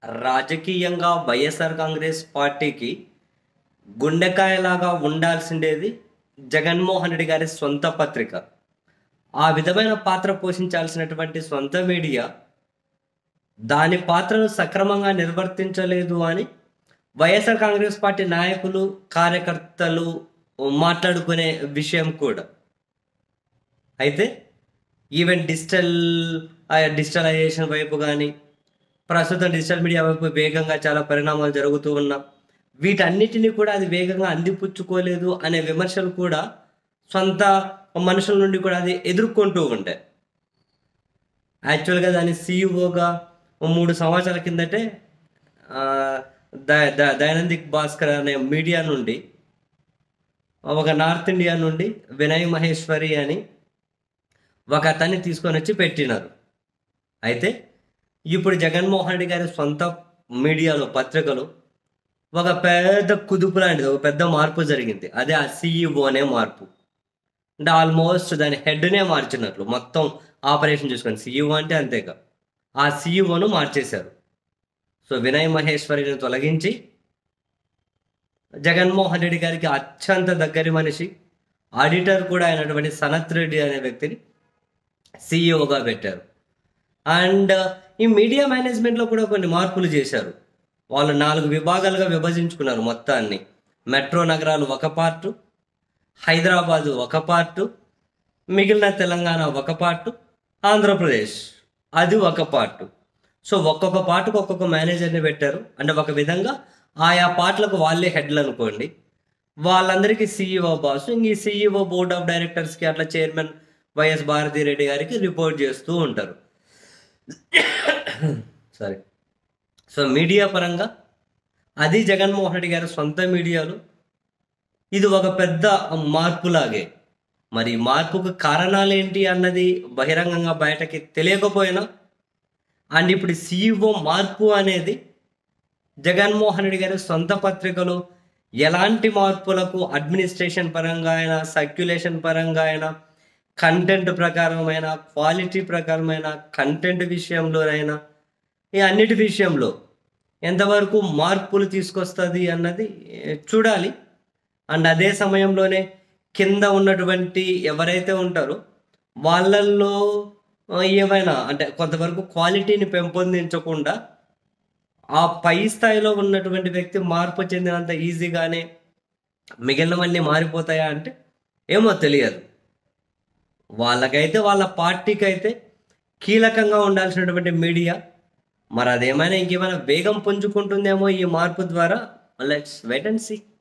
రాజకీయంగా వైఎస్ఆర్ కాంగ్రెస్ పార్టీకి గుండెకాయలాగా ఉండాల్సిండేది జగన్మోహన్ రెడ్డి గారి సొంత పత్రిక ఆ విధమైన పాత్ర పోషించాల్సినటువంటి సొంత మీడియా దాని పాత్రను సక్రమంగా నిర్వర్తించలేదు అని వైఎస్ఆర్ కాంగ్రెస్ పార్టీ నాయకులు కార్యకర్తలు మాట్లాడుకునే విషయం కూడా అయితే ఈవెన్ డిజిటల్ డిజిటలైజేషన్ వైపు కానీ ప్రస్తుతం డిజిటల్ మీడియా వైపు వేగంగా చాలా పరిణామాలు జరుగుతూ ఉన్నా వీటన్నిటిని కూడా అది వేగంగా అందిపుచ్చుకోలేదు అనే విమర్శలు కూడా సొంత మనుషుల నుండి కూడా అది ఎదుర్కొంటూ ఉంటాయి యాక్చువల్గా దాని సీఈఓగా మూడు సంవత్సరాల కిందటే ఆ, ద- ద- దైనందిక్ భాస్కర్ అనే మీడియా నుండి ఒక నార్త్ ఇండియా నుండి వినయ్ మహేశ్వరి అని ఒక అతన్ని తీసుకొని వచ్చి పెట్టినారు అయితే ఇప్పుడు జగన్మోహన్ రెడ్డి గారి సొంత మీడియాలో పత్రికలో ఒక పెద్ద కుదుపు లాంటిది ఒక పెద్ద మార్పు జరిగింది అదే ఆ CEO అనే మార్పు అంటే ఆల్మోస్ట్ దాని హెడ్నే మార్చినట్లు మొత్తం ఆపరేషన్ చూసుకొని సీఈఓ అంటే అంతేగా ఆ సీఈఓను మార్చేశారు సో వినయ్ మహేశ్వరిని తొలగించి జగన్మోహన్ రెడ్డి గారికి అత్యంత దగ్గరి మనిషి ఆడిటర్ కూడా అయినటువంటి సనత్ రెడ్డి అనే వ్యక్తిని సీఈఓగా పెట్టారు అండ్ ఈ మీడియా మేనేజ్మెంట్లో కూడా కొన్ని మార్పులు చేశారు వాళ్ళు నాలుగు విభాగాలుగా విభజించుకున్నారు మొత్తాన్ని మెట్రో నగరాలు ఒక పార్టు హైదరాబాదు ఒక పార్టు మిగిలిన తెలంగాణ ఒక పార్టు ఆంధ్రప్రదేశ్ అది ఒక పార్టు సో ఒక్కొక్క పార్టుకు ఒక్కొక్క మేనేజర్ని పెట్టారు అంటే ఒక విధంగా ఆయా పార్ట్లకు వాళ్ళే హెడ్లు అనుకోండి వాళ్ళందరికీ సీఈఓ బాస్ ఇంక ఈ సీఈఓ బోర్డ్ ఆఫ్ డైరెక్టర్స్కి అట్లా చైర్మన్ వైఎస్ భారతీ రెడ్డి గారికి రిపోర్ట్ చేస్తూ ఉంటారు సారీ సో మీడియా పరంగా అది జగన్మోహన్ రెడ్డి గారి సొంత మీడియాలో ఇది ఒక పెద్ద మార్పులాగే మరి ఈ మార్పుకు కారణాలు ఏంటి అన్నది బహిరంగంగా బయటకి తెలియకపోయినా అండ్ ఇప్పుడు సీఈఓ మార్పు అనేది జగన్మోహన్ రెడ్డి గారి సొంత పత్రికలో ఎలాంటి మార్పులకు అడ్మినిస్ట్రేషన్ పరంగా అయినా సర్క్యులేషన్ పరంగా అయినా కంటెంట్ ప్రకారమైన క్వాలిటీ ప్రకారమైన కంటెంట్ విషయంలోనైనా ఈ అన్నిటి విషయంలో ఎంతవరకు మార్పులు తీసుకొస్తుంది అన్నది ఏ, చూడాలి అండ్ అదే సమయంలోనే కింద ఉన్నటువంటి ఎవరైతే ఉంటారో వాళ్ళల్లో ఆ, ఏమైనా అంటే కొంతవరకు క్వాలిటీని పెంపొందించకుండా ఆ పై స్థాయిలో ఉన్నటువంటి వ్యక్తి మార్పు చెందినంత ఈజీగానే మిగిలినవన్నీ మారిపోతాయా అంటే ఏమో తెలియదు వాళ్ళకైతే వాళ్ళ పార్టీకి అయితే కీలకంగా ఉండాల్సినటువంటి మీడియా మరి అదేమైనా ఇంకేమైనా వేగం పుంజుకుంటుందేమో ఈ మార్పు ద్వారా లెట్స్ వెయిట్ అండ్ సీ